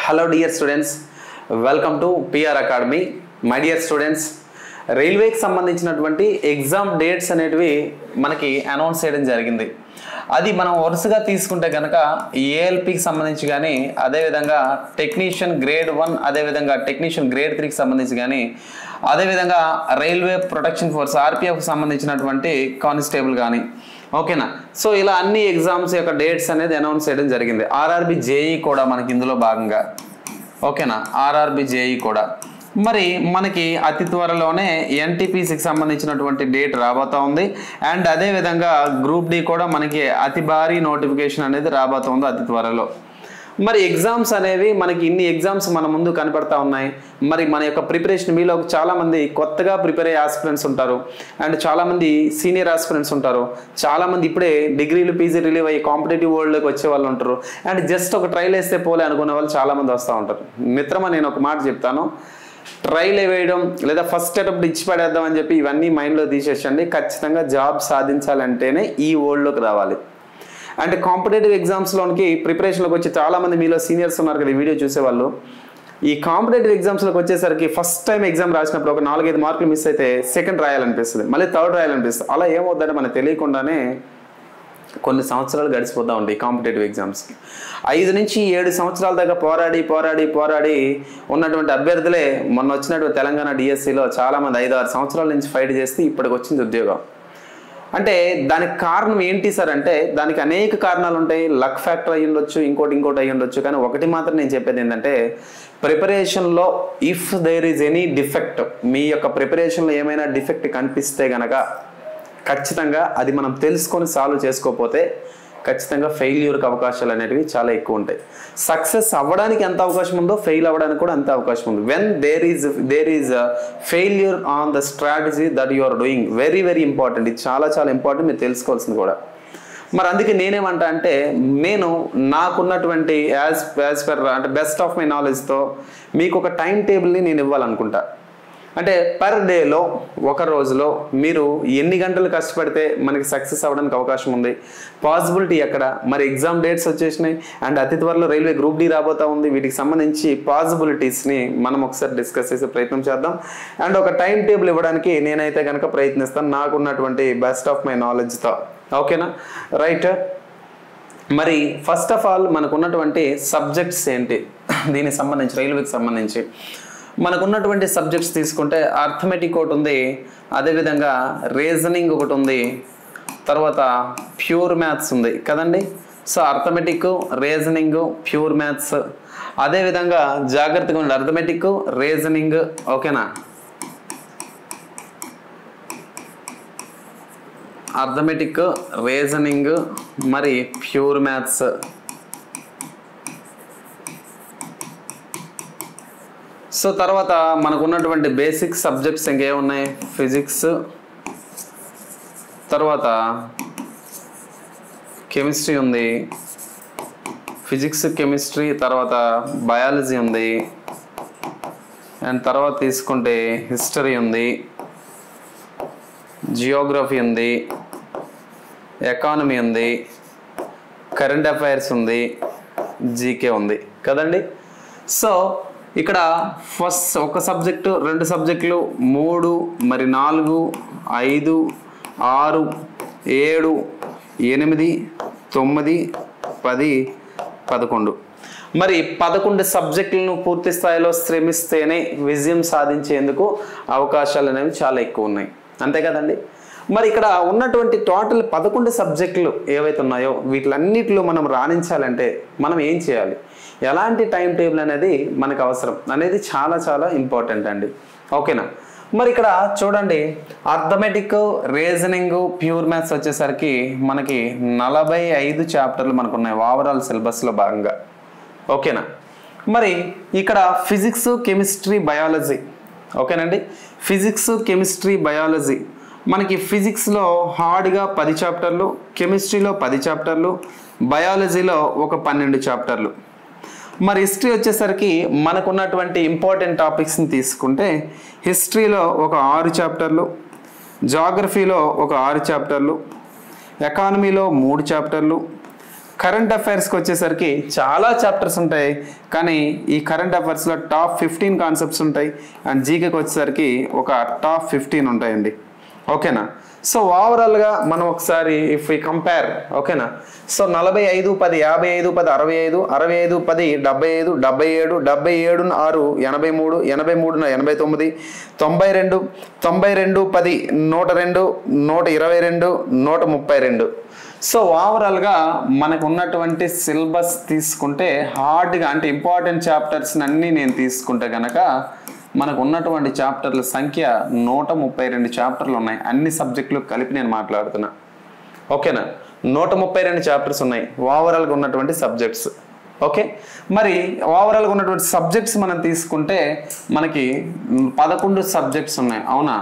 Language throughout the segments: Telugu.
hello dear students welcome to PR academy my dear students రైల్వేకి సంబంధించినటువంటి ఎగ్జామ్ డేట్స్ అనేటివి మనకి అనౌన్స్ చేయడం జరిగింది అది మనం వరుసగా తీసుకుంటే కనుక ఏఎల్పికి సంబంధించి కానీ అదేవిధంగా టెక్నీషియన్ గ్రేడ్ వన్ అదేవిధంగా టెక్నీషియన్ గ్రేడ్ త్రీకి సంబంధించి కానీ అదేవిధంగా రైల్వే ప్రొటెక్షన్ ఫోర్స్ ఆర్పిఎఫ్ సంబంధించినటువంటి కానిస్టేబుల్ కానీ ఓకేనా సో ఇలా అన్ని ఎగ్జామ్స్ యొక్క డేట్స్ అనేది అనౌన్స్ చేయడం జరిగింది ఆర్ఆర్బి జేఈ కూడా మనకి ఇందులో భాగంగా ఓకేనా ఆర్ఆర్బి జేఈ కూడా మరి మనకి అతి త్వరలోనే ఎన్టీపీసీకి సంబంధించినటువంటి డేట్ రాబోతా ఉంది అండ్ అదేవిధంగా గ్రూప్ డి కూడా మనకి అతి భారీ నోటిఫికేషన్ అనేది రాబోతుంది అతి త్వరలో మరి ఎగ్జామ్స్ అనేవి మనకి ఇన్ని ఎగ్జామ్స్ మన ముందు కనపడతా ఉన్నాయి మరి మన యొక్క ప్రిపరేషన్ మీలో చాలా మంది కొత్తగా ప్రిపేర్ అయ్యే ఆస్పిరెంట్స్ ఉంటారు అండ్ చాలా మంది సీనియర్ ఆస్పిరెంట్స్ ఉంటారు చాలా మంది ఇప్పుడే డిగ్రీలు పీజీ రిలీవ్ అయ్యి కాంపిటేటివ్ వరల్డ్లోకి వచ్చే వాళ్ళు ఉంటారు అండ్ జస్ట్ ఒక ట్రైల్ వేస్తే పోలే అనుకునే వాళ్ళు చాలా మంది వస్తూ ఉంటారు మిత్రమా నేను ఒక మాట చెప్తాను ట్రైల్ వేయడం లేదా ఫస్ట్ అటెంప్ట్ ఇచ్చి పడేద్దాం అని చెప్పి ఇవన్నీ మైండ్లో తీసేసండి ఖచ్చితంగా జాబ్ సాధించాలంటేనే ఈ వరల్డ్లోకి రావాలి అంటే కాంపిటేటివ్ ఎగ్జామ్స్లోనికి ప్రిపరేషన్లోకి వచ్చి చాలామంది మీలో సీనియర్స్ ఉన్నారు కదా ఈ వీడియో చూసేవాళ్ళు ఈ కాంపిటేటివ్ ఎగ్జామ్స్లోకి వచ్చేసరికి ఫస్ట్ టైం ఎగ్జామ్ రాసినప్పుడు ఒక నాలుగైదు మార్కులు మిస్ అయితే సెకండ్ రాయాలనిపిస్తుంది మళ్ళీ థర్డ్ రాయాలనిపిస్తుంది అలా ఏమవుతుందంటే మనకు తెలియకుండానే కొన్ని సంవత్సరాలు గడిచిపోతూ ఉంటాయి కాంపిటేటివ్ ఎగ్జామ్స్కి ఐదు నుంచి ఏడు సంవత్సరాల దాకా పోరాడి పోరాడి పోరాడి ఉన్నటువంటి అభ్యర్థులే మొన్న వచ్చినటువంటి తెలంగాణ డిఎస్సిలో చాలామంది ఐదు ఆరు సంవత్సరాల నుంచి ఫైట్ చేస్తే ఇప్పటికి వచ్చింది ఉద్యోగం అంటే దానికి కారణం ఏంటి సార్ అంటే దానికి అనేక కారణాలు ఉంటాయి లక్ ఫ్యాక్టర్ అయ్యి ఉండొచ్చు ఇంకోటి ఇంకోటి అయ్యి ఉండొచ్చు కానీ ఒకటి మాత్రం నేను చెప్పేది ఏంటంటే ప్రిపరేషన్లో if there is any defect మీ యొక్క ప్రిపరేషన్లో ఏమైనా డిఫెక్ట్ కనిపిస్తే గనక ఖచ్చితంగా అది మనం తెలుసుకొని సాల్వ్ చేసుకోకపోతే ఖచ్చితంగా ఫెయిల్యూర్కి అవకాశాలు అనేటివి చాలా ఎక్కువ ఉంటాయి సక్సెస్ అవ్వడానికి ఎంత అవకాశం ఉందో ఫెయిల్ అవ్వడానికి కూడా అంత అవకాశం ఉంది when there is there is failure on the strategy that you are doing very very important ఇది చాలా చాలా ఇంపార్టెంట్ మీరు తెలుసుకోవాల్సింది కూడా మరి అందుకే నేనేమంటా అంటే నేను నాకున్నటువంటి యాజ్ యాజ్ పర్ అంటే బెస్ట్ ఆఫ్ మై నాలెడ్జ్తో మీకు ఒక టైం టేబుల్ని నేను ఇవ్వాలనుకుంటా అంటే పర్ డేలో ఒక రోజులో మీరు ఎన్ని గంటలు కష్టపడితే మనకి సక్సెస్ అవ్వడానికి అవకాశం ఉంది పాసిబిలిటీ ఎక్కడ మరి ఎగ్జామ్ డేట్స్ వచ్చేసినాయి అండ్ అతి త్వరలో రైల్వే గ్రూప్ డి రాబోతా ఉంది వీటికి సంబంధించి పాసిబిలిటీస్ని మనం ఒకసారి డిస్కస్ చేసే ప్రయత్నం చేద్దాం అండ్ ఒక టైం టేబుల్ ఇవ్వడానికి నేనైతే కనుక ప్రయత్నిస్తాను నాకున్నటువంటి బెస్ట్ ఆఫ్ మై నాలెడ్జ్తో ఓకేనా రైట్ మరి ఫస్ట్ ఆఫ్ ఆల్ మనకు ఉన్నటువంటి సబ్జెక్ట్స్ ఏంటి దీనికి సంబంధించి రైల్వేకి సంబంధించి మనకు ఉన్నటువంటి సబ్జెక్ట్స్ తీసుకుంటే అర్థమెటిక్ ఒకటి ఉంది అదేవిధంగా రీజనింగ్ ఒకటి ఉంది తర్వాత ప్యూర్ మ్యాథ్స్ ఉంది కదండి so arithmetic reasoning pure maths అదేవిధంగా జాగ్రత్తగా ఉండండి అర్థమెటిక్ రీజనింగ్ ఓకేనా అర్థమెటిక్ రీజనింగ్ మరి ప్యూర్ మ్యాథ్స్ సో తర్వాత మనకు ఉన్నటువంటి బేసిక్ సబ్జెక్ట్స్ ఇంకేమున్నాయి ఫిజిక్స్ తర్వాత కెమిస్ట్రీ ఉంది ఫిజిక్స్ కెమిస్ట్రీ తర్వాత బయాలజీ ఉంది అండ్ తర్వాత తీసుకుంటే హిస్టరీ ఉంది జియోగ్రఫీ ఉంది ఎకానమీ ఉంది కరెంట్ అఫైర్స్ ఉంది జీకే ఉంది కదండి సో ఇక్కడ ఫస్ట్ ఒక సబ్జెక్టు రెండు సబ్జెక్టులు మూడు మరి నాలుగు ఐదు ఆరు ఏడు ఎనిమిది తొమ్మిది పది పదకొండు మరి పదకొండు సబ్జెక్టులను పూర్తి స్థాయిలో శ్రమిస్తేనే విజయం సాధించేందుకు అవకాశాలు అనేవి చాలా ఎక్కువ ఉన్నాయి అంతే కదండి మరి ఇక్కడ ఉన్నటువంటి టోటల్ పదకొండు సబ్జెక్టులు ఏవైతే ఉన్నాయో వీటిలన్నిటిలో మనం రాణించాలంటే మనం ఏం చేయాలి ఎలాంటి టైం టేబుల్ అనేది మనకు అవసరం అనేది చాలా చాలా ఇంపార్టెంట్ అండి ఓకేనా మరి ఇక్కడ చూడండి అర్థమెటిక్ రీజనింగ్ ప్యూర్ మ్యాథ్స్ వచ్చేసరికి మనకి నలభై ఐదు చాప్టర్లు మనకు ఉన్నాయి ఓవరాల్ సిలబస్లో భాగంగా ఓకేనా మరి ఇక్కడ ఫిజిక్స్ కెమిస్ట్రీ బయాలజీ ఓకేనండి ఫిజిక్స్ కెమిస్ట్రీ బయాలజీ మనకి ఫిజిక్స్లో హార్డ్గా పది చాప్టర్లు కెమిస్ట్రీలో పది చాప్టర్లు బయాలజీలో ఒక పన్నెండు చాప్టర్లు మరి హిస్టరీ వచ్చేసరికి మనకున్నటువంటి ఇంపార్టెంట్ టాపిక్స్ని తీసుకుంటే హిస్టరీలో ఒక ఆరు చాప్టర్లు జాగ్రఫీలో ఒక ఆరు చాప్టర్లు ఎకానమీలో మూడు చాప్టర్లు కరెంట్ అఫైర్స్కి వచ్చేసరికి చాలా చాప్టర్స్ ఉంటాయి కానీ ఈ కరెంట్ అఫైర్స్లో టాప్ ఫిఫ్టీన్ కాన్సెప్ట్స్ ఉంటాయి అండ్ జీకేకి వచ్చేసరికి ఒక టాప్ ఫిఫ్టీన్ ఉంటాయండి ఓకేనా సో ఓవరాల్గా మనం ఒకసారి ఇఫ్ ఈ కంపేర్ ఓకేనా సో నలభై ఐదు పది యాభై ఐదు పది అరవై ఐదు అరవై ఐదు పది డెబ్బై ఐదు డెబ్బై ఏడు డెబ్బై ఏడు ఆరు ఎనభై మూడు ఎనభై మూడున ఎనభై తొమ్మిది తొంభై రెండు తొంభై రెండు పది నూట రెండు నూట ఇరవై రెండు నూట ముప్పై రెండు సో ఓవరాల్గా మనకు ఉన్నటువంటి సిలబస్ తీసుకుంటే హార్డ్గా అంటే ఇంపార్టెంట్ చాప్టర్స్ అన్నీ నేను తీసుకుంటే కనుక మనకు ఉన్నటువంటి చాప్టర్ల సంఖ్య నూట ముప్పై రెండు చాప్టర్లు ఉన్నాయి అన్ని సబ్జెక్టులు కలిపి నేను మాట్లాడుతున్నా ఓకేనా నూట ముప్పై రెండు చాప్టర్స్ ఉన్నాయి ఓవరాల్గా ఉన్నటువంటి సబ్జెక్ట్స్ ఓకే మరి ఓవరాల్గా ఉన్నటువంటి సబ్జెక్ట్స్ మనం తీసుకుంటే మనకి మ్, పదకొండు సబ్జెక్ట్స్ ఉన్నాయి అవునా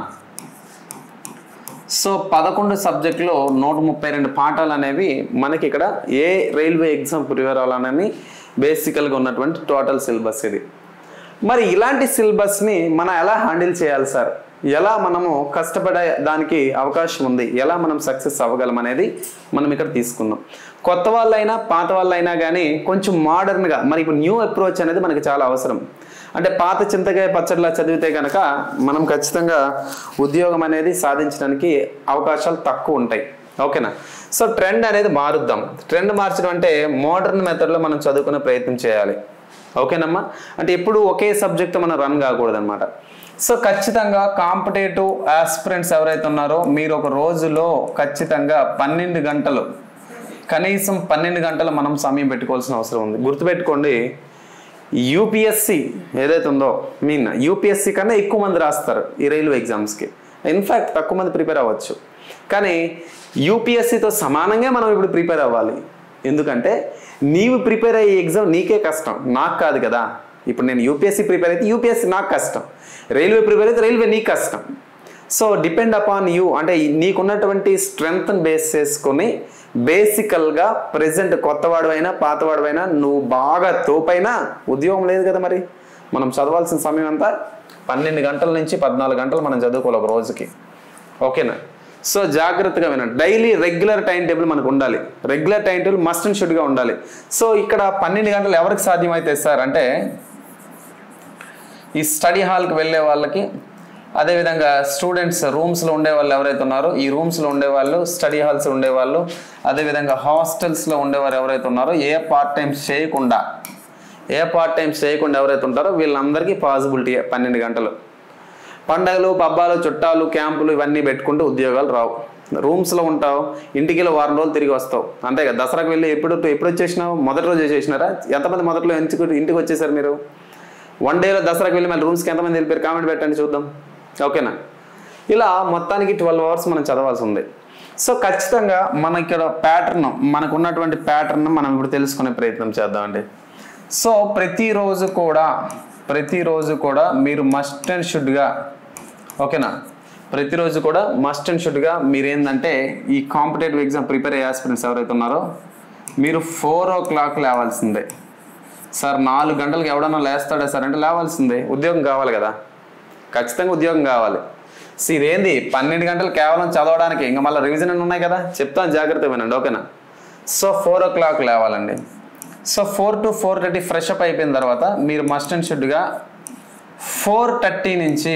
సో పదకొండు సబ్జెక్టులో నూట ముప్పై రెండు పాఠాలు అనేవి మనకి ఇక్కడ ఏ రైల్వే ఎగ్జామ్ ప్రిపేర్ అవ్వాలని బేసికల్గా ఉన్నటువంటి టోటల్ సిలబస్ ఇది మరి ఇలాంటి సిలబస్ని మనం ఎలా హ్యాండిల్ చేయాలి సార్ ఎలా మనము కష్టపడే దానికి అవకాశం ఉంది ఎలా మనం సక్సెస్ అవ్వగలం అనేది మనం ఇక్కడ తీసుకుందాం కొత్త వాళ్ళైనా పాత వాళ్ళైనా కానీ కొంచెం మోడర్న్గా మరి ఇప్పుడు న్యూ అప్రోచ్ అనేది మనకి చాలా అవసరం అంటే పాత చింతకాయ పచ్చడిలా చదివితే కనుక మనం ఖచ్చితంగా ఉద్యోగం అనేది సాధించడానికి అవకాశాలు తక్కువ ఉంటాయి ఓకేనా సో ట్రెండ్ అనేది మారుద్దాం ట్రెండ్ మార్చడం అంటే మోడర్న్ మెథడ్లో మనం చదువుకునే ప్రయత్నం చేయాలి ఓకేనమ్మా అంటే ఎప్పుడు ఒకే సబ్జెక్ట్ మనం రన్ కాకూడదు అనమాట సో ఖచ్చితంగా కాంపిటేటివ్ ఆస్పిరెంట్స్ ఎవరైతే ఉన్నారో మీరు ఒక రోజులో ఖచ్చితంగా పన్నెండు గంటలు కనీసం పన్నెండు గంటలు మనం సమయం పెట్టుకోవాల్సిన అవసరం ఉంది గుర్తుపెట్టుకోండి యూపీఎస్సి ఏదైతే ఉందో మీన్ యూపీఎస్సి కన్నా ఎక్కువ మంది రాస్తారు ఈ రైల్వే ఎగ్జామ్స్కి ఇన్ఫ్యాక్ట్ తక్కువ మంది ప్రిపేర్ అవ్వచ్చు కానీ యూపీఎస్సితో సమానంగా మనం ఇప్పుడు ప్రిపేర్ అవ్వాలి ఎందుకంటే నీవు ప్రిపేర్ అయ్యే ఎగ్జామ్ నీకే కష్టం నాకు కాదు కదా ఇప్పుడు నేను యూపీఎస్సి ప్రిపేర్ అయితే యూపీఎస్సి నాకు కష్టం రైల్వే ప్రిపేర్ అయితే రైల్వే నీకు కష్టం సో డిపెండ్ అపాన్ యూ అంటే నీకున్నటువంటి స్ట్రెంగ్త్ బేస్ చేసుకొని బేసికల్గా ప్రజెంట్ కొత్తవాడు అయినా పాతవాడు అయినా నువ్వు బాగా తోపైనా ఉద్యోగం లేదు కదా మరి మనం చదవాల్సిన సమయం అంతా పన్నెండు గంటల నుంచి పద్నాలుగు గంటలు మనం చదువుకోవాలి ఒక రోజుకి ఓకేనా సో జాగ్రత్తగా వినండి డైలీ రెగ్యులర్ టైం టేబుల్ మనకు ఉండాలి regular time table must and షుడ్గా ఉండాలి సో ఇక్కడ పన్నెండు గంటలు ఎవరికి సాధ్యమైతే సార్ అంటే ఈ స్టడీ హాల్కి వెళ్ళే వాళ్ళకి అదేవిధంగా స్టూడెంట్స్ రూమ్స్లో ఉండే వాళ్ళు ఎవరైతే ఉన్నారో ఈ రూమ్స్లో ఉండేవాళ్ళు స్టడీ హాల్స్ ఉండేవాళ్ళు అదేవిధంగా హాస్టల్స్లో ఉండేవారు ఎవరైతే ఉన్నారో ఏ పార్ట్ టైమ్స్ చేయకుండా ఏ పార్ట్ టైమ్స్ చేయకుండా ఎవరైతే ఉంటారో వీళ్ళందరికీ పాసిబిలిటీ పన్నెండు గంటలు పండగలు పబ్బాలు చుట్టాలు క్యాంపులు ఇవన్నీ పెట్టుకుంటే ఉద్యోగాలు రావు రూమ్స్లో ఉంటావు ఇంటికి వెళ్ళి వారం రోజులు తిరిగి వస్తావు అంతే కదా దసరాకు వెళ్ళి ఎప్పుడు ఎప్పుడు వచ్చేసినావు మొదటి రోజు చేసినారా ఎంతమంది మొదట్లో ఎంచుకు ఇంటికి వచ్చేసారు మీరు వన్ డేలో దసరాకు వెళ్ళి మళ్ళీ రూమ్స్కి ఎంతమంది వెళ్ళిపోయారు కామెంట్ పెట్టండి చూద్దాం ఓకేనా ఇలా మొత్తానికి ట్వెల్వ్ అవర్స్ మనం చదవాల్సి ఉంది సో ఖచ్చితంగా మన ఇక్కడ ప్యాటర్న్ మనకు ఉన్నటువంటి ప్యాటర్న్ మనం ఇప్పుడు తెలుసుకునే ప్రయత్నం చేద్దామండి సో ప్రతిరోజు కూడా ప్రతిరోజు కూడా మీరు మస్ట్ అండ్ షుడ్గా ఓకేనా ప్రతిరోజు కూడా మస్ట్ అండ్ షుడ్గా మీరు ఏంటంటే ఈ కాంపిటేటివ్ ఎగ్జామ్ ప్రిపేర్ అయ్యే ఆస్పిరెంట్స్ ఎవరైతే ఉన్నారో మీరు ఫోర్ ఓ క్లాక్ లేవాల్సిందే సార్ నాలుగు గంటలకు ఎవడన్నా లేస్తాడా సార్ అంటే లేవాల్సిందే ఉద్యోగం కావాలి కదా ఖచ్చితంగా ఉద్యోగం కావాలి సో ఇదేంది పన్నెండు గంటలు కేవలం చదవడానికి ఇంకా మళ్ళీ రివిజన్ అని ఉన్నాయి కదా చెప్తాను జాగ్రత్తగా వినండి ఓకేనా సో ఫోర్ ఓ క్లాక్ లేవాలండి so four to four thirty fresh up అయిపోయిన తర్వాత మీరు మస్ట్ అండ్ షుడ్గా ఫోర్ థర్టీ నుంచి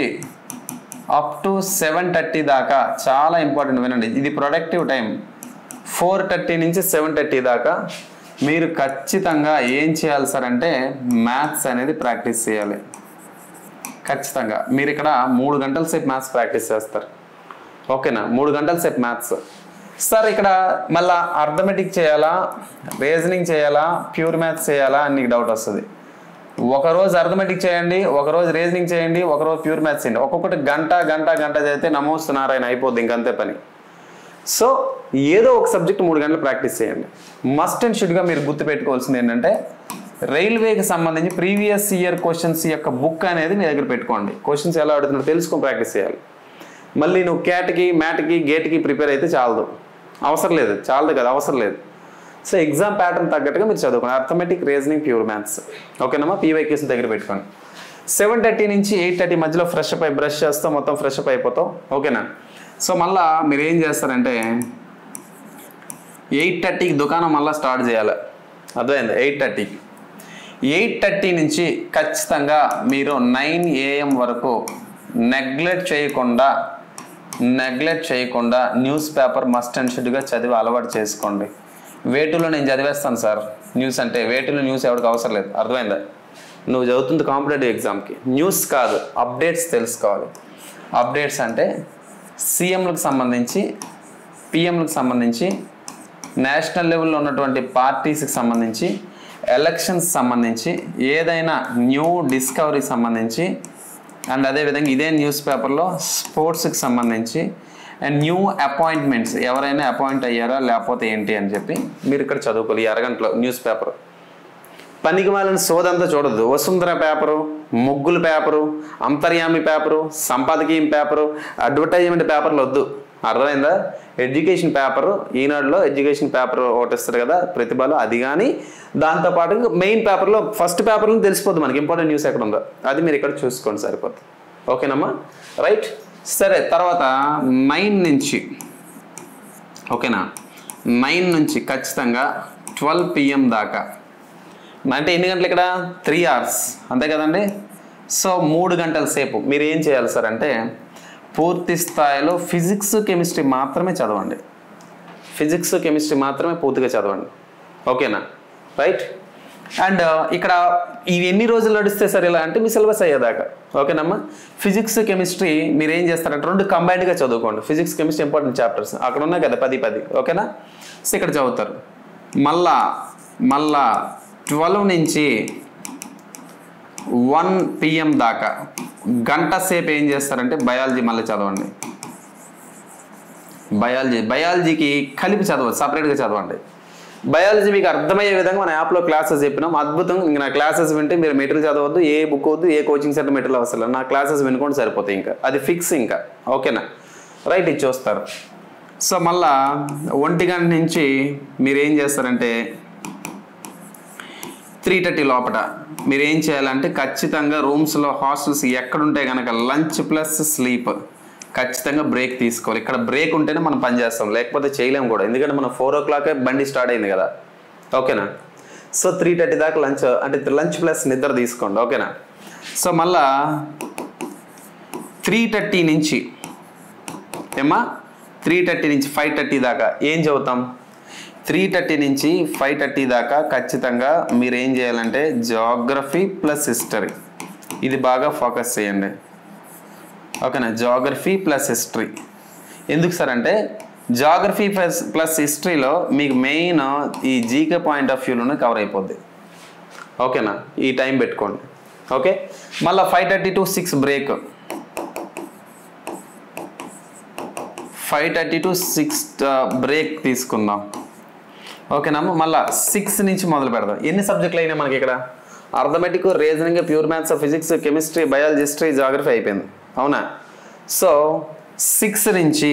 అప్ టు సెవెన్ థర్టీ దాకా చాలా ఇంపార్టెంట్ వినండి ఇది ప్రొడక్టివ్ టైం ఫోర్ థర్టీ నుంచి సెవెన్ థర్టీ దాకా మీరు ఖచ్చితంగా ఏం చేయాలి సార్ అంటే మ్యాథ్స్ అనేది ప్రాక్టీస్ చేయాలి ఖచ్చితంగా మీరు ఇక్కడ మూడు గంటల సేపు మ్యాథ్స్ ప్రాక్టీస్ చేస్తారు ఓకేనా మూడు గంటల సేపు మ్యాథ్స్ సార్ ఇక్కడ మళ్ళా అర్థమెటిక్ చేయాలా రీజనింగ్ చేయాలా ప్యూర్ మ్యాథ్స్ చేయాలా అని నీకు డౌట్ వస్తుంది ఒక రోజు అర్థమెటిక్ చేయండి ఒక రోజు రీజనింగ్ చేయండి ఒక రోజు ప్యూర్ మ్యాథ్స్ చేయండి ఒక్కొక్కటి గంట గంట గంట చదివితే నమోస్తు నారాయణ అయిపోద్ది ఇంకంతే పని సో ఏదో ఒక సబ్జెక్ట్ మూడు గంటలు ప్రాక్టీస్ చేయండి మస్ట్ అండ్ షుడ్గా మీరు గుర్తుపెట్టుకోవాల్సింది ఏంటంటే రైల్వేకి సంబంధించి ప్రీవియస్ ఇయర్ క్వశ్చన్స్ యొక్క బుక్ అనేది మీ దగ్గర పెట్టుకోండి క్వశ్చన్స్ ఎలా అడుగుతున్నారో తెలుసుకొని ప్రాక్టీస్ చేయాలి మళ్ళీ నువ్వు క్యాట్కి మ్యాట్కి గేట్కి ప్రిపేర్ అయితే చాలదు అవసరం లేదు చాలదు కదా అవసరం లేదు సో ఎగ్జామ్ ప్యాటర్న్ తగ్గట్టుగా మీరు చదువుకోండి అర్థమెటిక్ రీజనింగ్ ప్యూర్ మ్యాథ్స్ ఓకేనమ్మా పీవైక్యూస్ దగ్గర పెట్టుకోండి సెవెన్ థర్టీ నుంచి ఎయిట్ థర్టీ మధ్యలో ఫ్రెష్ అప్ అయి బ్రష్ చేస్తాం మొత్తం ఫ్రెష్ అప్ అయిపోతాం ఓకేనా సో మళ్ళా మీరు ఏం చేస్తారంటే ఎయిట్ థర్టీకి దుకాణం మళ్ళీ స్టార్ట్ చేయాలి అర్థమైంది ఎయిట్ థర్టీకి ఎయిట్ థర్టీ నుంచి ఖచ్చితంగా మీరు నైన్ ఏఎం వరకు నెగ్లెక్ట్ చేయకుండా నెగ్లెక్ట్ చేయకుండా న్యూస్ పేపర్ మస్ట్ అండ్ షుడ్గా చదివి అలవాటు చేసుకోండి వేటులో నేను చదివేస్తాను సార్ న్యూస్ అంటే వేటులో న్యూస్ ఎవరికి అవసరం లేదు అర్థమైందా నువ్వు చదువుతుంది కాంపిటేటివ్ ఎగ్జామ్కి న్యూస్ కాదు అప్డేట్స్ తెలుసుకోవాలి అప్డేట్స్ అంటే సీఎంలకు సంబంధించి పిఎంలకు సంబంధించి నేషనల్ లెవెల్లో ఉన్నటువంటి పార్టీస్కి సంబంధించి ఎలక్షన్స్ సంబంధించి ఏదైనా న్యూ డిస్కవరీకి సంబంధించి అండ్ అదేవిధంగా ఇదే న్యూస్ పేపర్లో స్పోర్ట్స్కి సంబంధించి అండ్ న్యూ అపాయింట్మెంట్స్ ఎవరైనా అపాయింట్ అయ్యారా లేకపోతే ఏంటి అని చెప్పి మీరు ఇక్కడ చదువుకోవాలి ఈ అరగంటలో న్యూస్ పేపర్ పనికి వాళ్ళని సోదంతా చూడొద్దు వసుంధర పేపరు ముగ్గులు పేపరు అంతర్యామి పేపరు సంపాదకీయం పేపరు అడ్వర్టైజ్మెంట్ పేపర్లు వద్దు అర్థమైందా ఎడ్యుకేషన్ పేపర్ ఈనాడులో ఎడ్యుకేషన్ పేపర్ ఒకటి ఇస్తారు కదా ప్రతిభలో అది కానీ దాంతోపాటు మెయిన్ పేపర్లో ఫస్ట్ పేపర్లో తెలిసిపోద్ది మనకి ఇంపార్టెంట్ న్యూస్ ఎక్కడ ఉందో అది మీరు ఇక్కడ చూసుకోండి సరిపోతుంది ఓకేనమ్మా రైట్ సరే తర్వాత నైన్ నుంచి ఓకేనా నైన్ నుంచి ఖచ్చితంగా ట్వెల్వ్ పిఎం దాకా అంటే ఎన్ని గంటలు ఇక్కడ త్రీ అవర్స్ అంతే కదండి సో మూడు గంటల సేపు మీరు ఏం చేయాలి సార్ అంటే పూర్తి స్థాయిలో ఫిజిక్స్ కెమిస్ట్రీ మాత్రమే చదవండి ఫిజిక్స్ కెమిస్ట్రీ మాత్రమే పూర్తిగా చదవండి ఓకేనా రైట్ అండ్ ఇక్కడ ఇవి ఎన్ని రోజులు నడిస్తే సార్ ఇలా అంటే మీ సిలబస్ అయ్యేదాకా ఓకేనమ్మా ఫిజిక్స్ కెమిస్ట్రీ మీరు ఏం చేస్తారంటే రెండు కంబైన్డ్గా చదువుకోండి ఫిజిక్స్ కెమిస్ట్రీ ఇంపార్టెంట్ చాప్టర్స్ అక్కడ ఉన్నాయి కదా పది పది ఓకేనా సో ఇక్కడ చదువుతారు మళ్ళా మళ్ళా ట్వెల్వ్ నుంచి వన్ పిఎం దాకా గంట సేపు ఏం చేస్తారంటే బయాలజీ మళ్ళీ చదవండి బయాలజీ బయాలజీకి కలిపి చదవచ్చు సపరేట్గా చదవండి బయాలజీ మీకు అర్థమయ్యే విధంగా మన యాప్లో క్లాసెస్ చెప్పినాం అద్భుతం ఇంక నా క్లాసెస్ వింటే మీరు మెటీరియల్ చదవద్దు ఏ బుక్ వద్దు ఏ కోచింగ్ సెంటర్ మెటీరియల్ అవసరం లేదు నా క్లాసెస్ వినుకోండి సరిపోతాయి ఇంకా అది ఫిక్స్ ఇంకా ఓకేనా రైట్ ఇది చూస్తారు సో మళ్ళా ఒంటి గంట నుంచి మీరు ఏం చేస్తారంటే త్రీ థర్టీ లోపల మీరు ఏం చేయాలంటే ఖచ్చితంగా రూమ్స్లో హాస్టల్స్ ఎక్కడుంటే కనుక లంచ్ ప్లస్ స్లీప్ ఖచ్చితంగా బ్రేక్ తీసుకోవాలి ఇక్కడ బ్రేక్ ఉంటేనే మనం పని చేస్తాం లేకపోతే చేయలేము కూడా ఎందుకంటే మనం ఫోర్ ఓ క్లాకే బండి స్టార్ట్ అయింది కదా ఓకేనా సో త్రీ థర్టీ దాకా లంచ్ అంటే లంచ్ ప్లస్ నిద్ర తీసుకోండి ఓకేనా సో మళ్ళా త్రీ థర్టీ నుంచి ఏమా త్రీ థర్టీ నుంచి ఫైవ్ థర్టీ దాకా ఏం చదువుతాం త్రీ థర్టీ నుంచి ఫైవ్ థర్టీ దాకా ఖచ్చితంగా మీరు ఏం చేయాలంటే జాగ్రఫీ ప్లస్ హిస్టరీ ఇది బాగా ఫోకస్ చేయండి ఓకేనా జాగ్రఫీ ప్లస్ హిస్టరీ ఎందుకు సార్ అంటే జాగ్రఫీ ప్లస్ ప్లస్ హిస్టరీలో మీకు మెయిన్ ఈ జీకే పాయింట్ ఆఫ్ వ్యూలోనే కవర్ అయిపోద్ది ఓకేనా ఈ టైం పెట్టుకోండి ఓకే మళ్ళీ five thirty to six break five thirty to six break తీసుకుందాం ఓకేనమ్మా మళ్ళీ సిక్స్ నుంచి మొదలు పెడదాం ఎన్ని సబ్జెక్టులు అయినాయి మనకి ఇక్కడ arithmetic reasoning pure maths physics chemistry biology history geography అయిపోయింది అవునా సో సిక్స్ నుంచి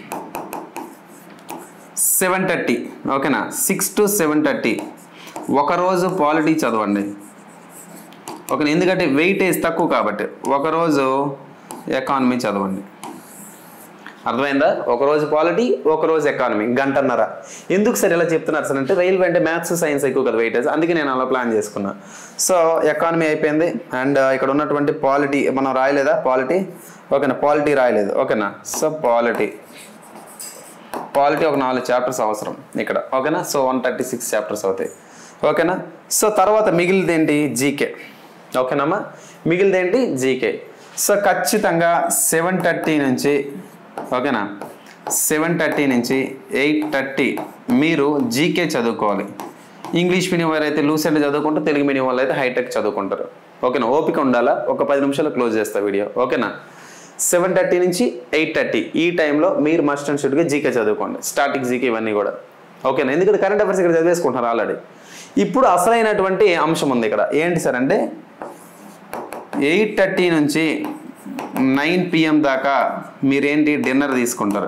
సెవెన్ థర్టీ ఓకేనా సిక్స్ టు సెవెన్ థర్టీ ఒకరోజు పాలిటీ చదవండి ఓకే ఎందుకంటే వెయిటేజ్ తక్కువ కాబట్టి ఒకరోజు ఎకానమీ చదవండి అర్థమైందా ఒకరోజు పాలిటీ ఒకరోజు ఎకానమీ గంటన్నర ఎందుకు సార్ ఇలా చెప్తున్నారు సార్ అంటే రైల్వే అంటే మ్యాథ్స్ సైన్స్ ఎక్కువ కదా వెయిటేజ్ అందుకే నేను అలా ప్లాన్ చేసుకున్నా సో ఎకానమీ అయిపోయింది అండ్ ఇక్కడ ఉన్నటువంటి పాలిటీ మనం రాయలేదా పాలిటీ ఓకేనా పాలిటీ రాయలేదు ఓకేనా సో పాలిటీ పాలిటీ ఒక నాలుగు చాప్టర్స్ అవసరం ఇక్కడ ఓకేనా so one thirty six chapters అవుతాయి ఓకేనా సో తర్వాత మిగిలింది ఏంటి జీకే ఓకేనమ్మా మిగిలింది ఏంటి జీకే సో ఖచ్చితంగా సెవెన్ థర్టీ నుంచి ఓకేనా సెవెన్ థర్టీ నుంచి ఎయిట్ థర్టీ మీరు జీకే చదువుకోవాలి ఇంగ్లీష్ మీడియం వారు అయితే లూసెంట్ చదువుకుంటారు తెలుగు మీడియం వాళ్ళు అయితే హైటెక్ చదువుకుంటారు ఓకేనా ఓపిక ఉండాలా ఒక పది నిమిషాలు క్లోజ్ చేస్తా వీడియో ఓకేనా సెవెన్ థర్టీ నుంచి ఎయిట్ థర్టీ ఈ టైంలో మీరు మస్ట్ అండ్ షుడ్గా జీకే చదువుకోండి స్టార్టింగ్ జీకే ఇవన్నీ కూడా ఓకేనా ఎందుకంటే కరెంట్ అఫైర్స్ ఇక్కడ చదివేసుకుంటున్నారు ఆల్రెడీ ఇప్పుడు అసలైనటువంటి అంశం ఉంది ఇక్కడ ఏంటి సార్ అంటే ఎయిట్ థర్టీ నుంచి నైన్ పిఎం దాకా మీరేంటి డిన్నర్ తీసుకుంటారు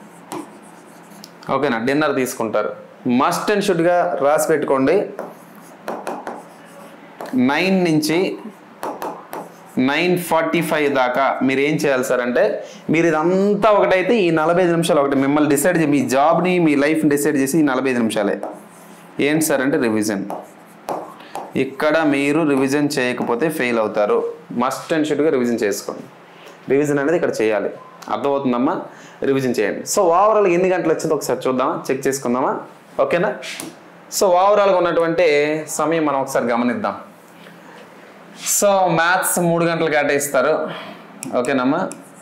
ఓకేనా డిన్నర్ తీసుకుంటారు మస్ట్ అండ్ షుడ్గా రాసి పెట్టుకోండి నైన్ నుంచి నైన్ ఫార్టీ ఫైవ్ దాకా మీరు ఏం చేయాలి సార్ అంటే మీరు ఇదంతా ఒకటైతే ఈ నలభై ఐదు నిమిషాలు ఒకటి మిమ్మల్ని డిసైడ్ చే మీ జాబ్ని మీ లైఫ్ని డిసైడ్ చేసి ఈ నలభై ఐదు నిమిషాలే ఏంటి సార్ అంటే రివిజన్ ఇక్కడ మీరు రివిజన్ చేయకపోతే ఫెయిల్ అవుతారు మస్ట్ అండ్ షుడ్గా రివిజన్ చేసుకోండి రివిజన్ అనేది ఇక్కడ చేయాలి అర్థమవుతుందమ్మా రివిజన్ చేయండి సో ఓవరాల్ ఎన్ని గంటలు వచ్చిందో ఒకసారి చూద్దామా చెక్ చేసుకుందామా ఓకేనా సో ఓవరాల్గా ఉన్నటువంటి సమయం మనం ఒకసారి గమనిద్దాం సో మ్యాథ్స్ మూడు గంటలు కేటాయిస్తారు ఓకేనమ్మా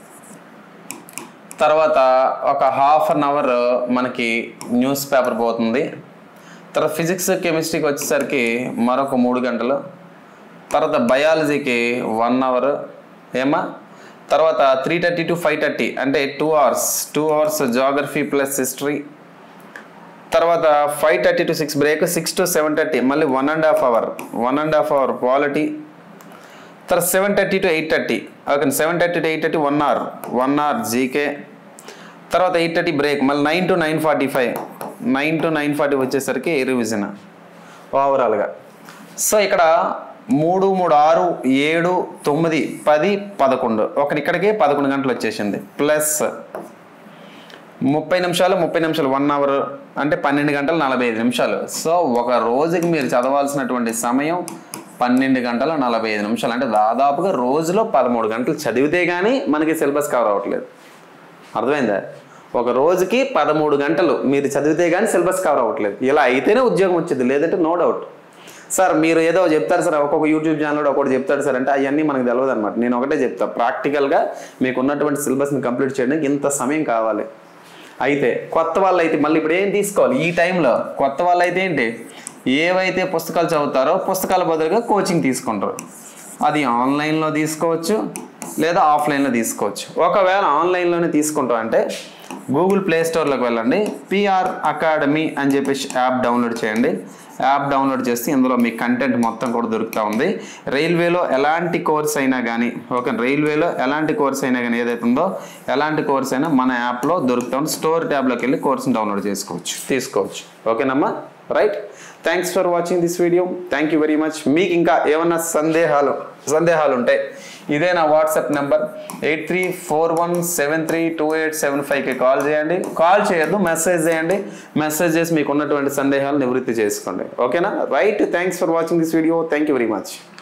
తర్వాత ఒక హాఫ్ అన్ అవర్ మనకి న్యూస్ పేపర్ పోతుంది తర్వాత ఫిజిక్స్ కెమిస్ట్రీకి వచ్చేసరికి మరొక మూడు గంటలు తర్వాత బయాలజీకి వన్ అవర్ ఏమా తర్వాత three thirty to five thirty అంటే two hours two hours geography plus history తర్వాత five thirty to six break six to seven thirty మళ్ళీ one and half hour one and half hour polity తర్వాత seven thirty to eight thirty okay seven thirty to eight thirty one hour one hour GK తర్వాత ఎయిట్ థర్టీ బ్రేక్ మళ్ళీ nine to nine forty five nine to nine forty వచ్చేసరికి రివిజన్ ఓవరాల్గా సో ఇక్కడ మూడు మూడు ఆరు ఏడు తొమ్మిది పది పదకొండు ఒకటి ఇక్కడికి పదకొండు గంటలు వచ్చేసింది ప్లస్ ముప్పై నిమిషాలు ముప్పై నిమిషాలు వన్ అవర్ అంటే పన్నెండు గంటలు నలభై ఐదు నిమిషాలు సో ఒక రోజుకి మీరు చదవాల్సినటువంటి సమయం పన్నెండు గంటల నలభై ఐదు నిమిషాలు అంటే దాదాపుగా రోజులో పదమూడు గంటలు చదివితే కానీ మనకి సిలబస్ కవర్ అవ్వట్లేదు అర్థమైందా ఒక రోజుకి పదమూడు గంటలు మీరు చదివితే కానీ సిలబస్ కవర్ అవ్వట్లేదు ఇలా అయితేనే ఉద్యోగం వచ్చింది లేదంటే నో డౌట్ సార్ మీరు ఏదో చెప్తారు సార్ ఒక్కొక్క యూట్యూబ్ ఛానల్ ఒకటి చెప్తాడు సార్ అంటే అవన్నీ మనకు తెలియదు అనమాట నేను ఒకటే చెప్తా ప్రాక్టికల్గా మీకు ఉన్నటువంటి సిలబస్ని కంప్లీట్ చేయడానికి ఇంత సమయం కావాలి అయితే కొత్త వాళ్ళు అయితే మళ్ళీ ఇప్పుడు ఏం తీసుకోవాలి ఈ టైంలో కొత్త వాళ్ళు అయితే ఏంటి ఏవైతే పుస్తకాలు చదువుతారో పుస్తకాల బదులుగా కోచింగ్ తీసుకుంటారు అది ఆన్లైన్లో తీసుకోవచ్చు లేదా ఆఫ్లైన్లో తీసుకోవచ్చు ఒకవేళ ఆన్లైన్లోనే తీసుకుంటాం అంటే గూగుల్ ప్లే స్టోర్లోకి వెళ్ళండి పిఆర్ అకాడమీ అని చెప్పేసి యాప్ డౌన్లోడ్ చేయండి యాప్ డౌన్లోడ్ చేస్తే ఇందులో మీ కంటెంట్ మొత్తం కూడా దొరుకుతూ ఉంది రైల్వేలో ఎలాంటి కోర్స్ అయినా కానీ ఓకే రైల్వేలో ఎలాంటి కోర్స్ అయినా కానీ ఏదైతే ఉందో ఎలాంటి కోర్స్ అయినా మన యాప్లో దొరుకుతూ ఉంది స్టోర్ ట్యాబ్లోకి వెళ్ళి కోర్స్ని డౌన్లోడ్ చేసుకోవచ్చు తీసుకోవచ్చు ఓకేనమ్మా right thanks for watching this video thank you very much మీకు ఇంకా ఏమన్నా సందేహాలు సందేహాలు ఉంటాయి ఇదే నా WhatsApp number eight three four one seven three two eight seven ఫైవ్కి కాల్ చేయండి కాల్ చేయొద్దు మెసేజ్ చేయండి మెసేజ్ చేసి మీకు ఉన్నటువంటి సందేహాలు నివృత్తి చేసుకోండి ఓకేనా right thanks for watching this video thank you very much